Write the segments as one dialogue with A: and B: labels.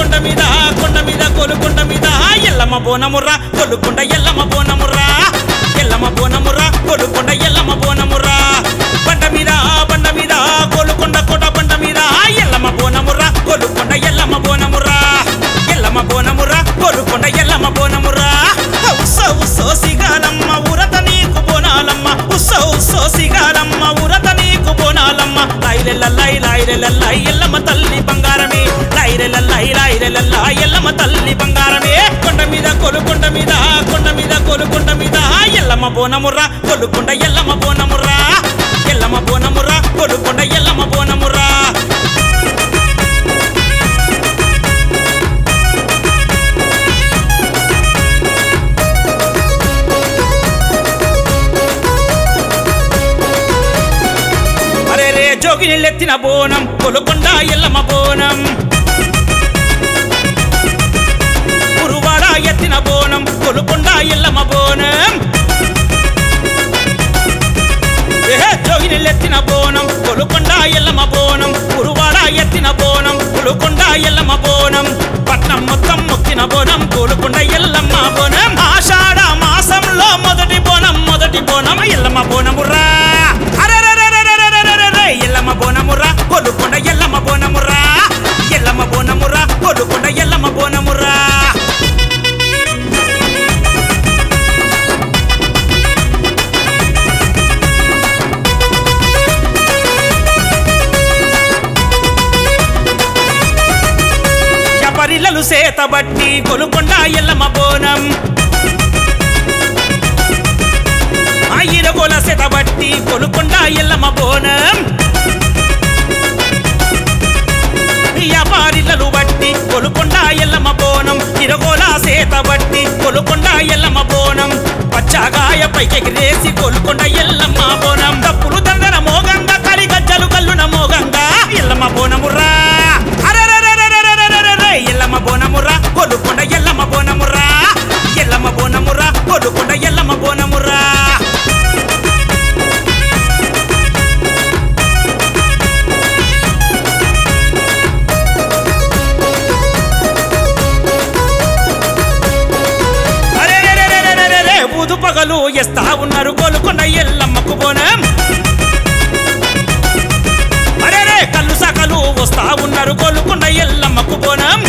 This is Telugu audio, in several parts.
A: కొండ మీద కొండ మీద కోలుకొండ మీద ఎల్లమ్మ బోనముర్రా కొలుకొండ ఎల్లమ్మ బోనముర్రా ఎల్లమ్మ బోనముర్రా కొలుకొండ ఎల్లమ్మ బోనముర్రా బండ మీద బండ మీద కోలుకొండ కోట బండ మీద ఎల్లమ్మ బోనముర్రా కొలుకొండ ఎల్లమ్మ బోనముర్రా ఎల్లమ్మ బోనముర్రా కొలుకొండ ఎల్లమ్మ బోనముర్రా ఉస్స ఉస్సో సిగాలమ్మ ఉరత నీకు బోనాలమ్మ ఉస్స ఉస్సో సిగాలమ్మ ఉరత నీకు బోనాలమ్మ లైలెల్లై లైలెల్లై ఎల్లమ్మ తల్లి బంగారమే లైరెలల్లై లైరెలల్లా ఎల్లమ్మ తల్లి బంగారమే కొండ మీద కొలుకొండ మీద కొండ మీద కొలుకొండ మీద ఎల్లమ్మ బోనముర్రా కొలుకొండ ఎల్లమ్మ బోనముర్రా ఎల్లమ్మ బోనముర్రా కొలుకొండ ఎల్లమ్మ బోనముర్రా అరే రే జోగిని లెత్తిన బోనం కొలుకొండ ఎల్లమ్మ బోనం కురువాడ ఎత్తిన బోనం కొలుకొండ ఎల్లమ్మ బోనం ఏహే జోగిని లెత్తిన బోనం కొలుకొండ ఎల్లమ్మ బోనం కురువాడ ఎత్తిన బోనం కొలుకొండ ఎల్లమ్మ బోనం పట్నం మొత్తం మొక్కిన బోనం కొలుకొండ ఎల్లమ్మ బోనం ఆషాఢ మాసంలో మొదటి బోనం మొదటి బోనం ఎల్లమ్మ బోనమురా అరెరెరెరెరెరెరెరెరె, ఎల్లమ్మ బోనమురా కొలుకొండ ఎల్లమ్మ బోనమురా ఎల్లమ్మ బోనమురా కొలుకొండ ఎల్లమ్మ బోనమురా యపరిల్లలు సేతబట్టి కొలుకొండ ఎల్లమ్మ బోనం ఆయిరగోల సేతబట్టి కొలుకొండ ఎల్లమ్మ బోనం వ్యాపారిల్లలు బట్టి కొలుకొండ ఎల్లమ్మ బోనం ఇరగోల సేత బట్టి కొలుకొండ ఎల్లమ్మ బోనం పచ్చగాయ పైకెగిరేసి కొలుకొండ ఎల్లమ్మ బోనం తప్పులు దండన మోగంగా కరి గజ్జలు కల్లున మోగంగా ఎల్లమ్మ బోనమురా అరెరెరెరెరెరెరెరెరె, ఎల్లమ్మ బోనమురా కొలుకొండ ఎల్లమ్మ బోనమురా ఎల్లమ్మ బోనమురా కొలుకొండ ఎల్లమ్మ బోనమురా అరెరెరెరెరెరెరె, ఊదు పగలు ఎస్తా ఉన్నారు కోలుకొండ ఎల్లమ్మకు బోనం అరేరే కళ్ళు సకలు వస్తా ఉన్నారు కోలుకొండ ఎల్లమ్మకు బోనం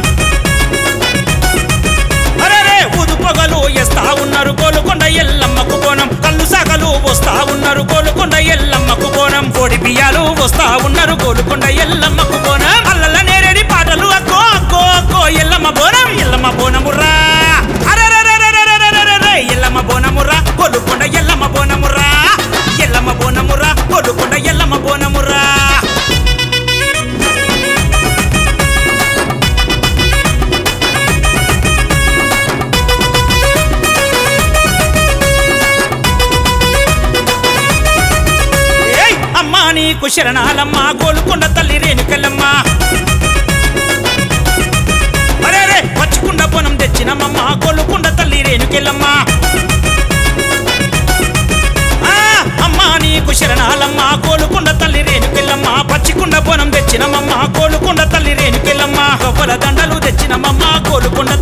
A: అరేరే ఊదు పొగలు ఎస్తా ఉన్నారు కోలుకొండ ఎల్లమ్మకు బోనం కళ్ళు సకలు వస్తా ఉన్నారు కోలుకొండ ఎల్లమ్మకు బోనం కోడి బియ్యాలు వస్తా ఉన్నారు కోలుకొండ ఎల్లమ్మకు బోనం అల్లల నేరేడి పాటలు అక్కో అక్కో అక్కో ఎల్లమ్మ బోనం ఎల్లమ్మ బోనమురా అరెరెరెరెరెరెరెరెరె, ఎల్లమ్మ బోనమురా కొలుకొండ ఎల్లమ్మ బోనమురా ఎల్లమ్మ బోనమురా కొలుకొండ ఎల్లమ్మ బోనమురా ఏయ్ అమ్మా నీకు శరణాలమ్మ గోలుకొండ తల్లి రేణుకల్లమ్మ అరే రే పచ్చికుండ పొనం తెచ్చినమ్మమ్మ గోలుకొండ తల్లి రేణుకెళ్ళమ్మ ఆ, అమ్మా నీకు శరణాలమ్మ కోలుకొండ తల్లి రేణుకెళ్ళమ్మ పచ్చికుండ పొనం తెచ్చినమమ్మ కోలుకొండ తల్లి రేణుకెళ్ళమ్మ గొప్పల దండలు తెచ్చినమమ్మ కోలుకొండ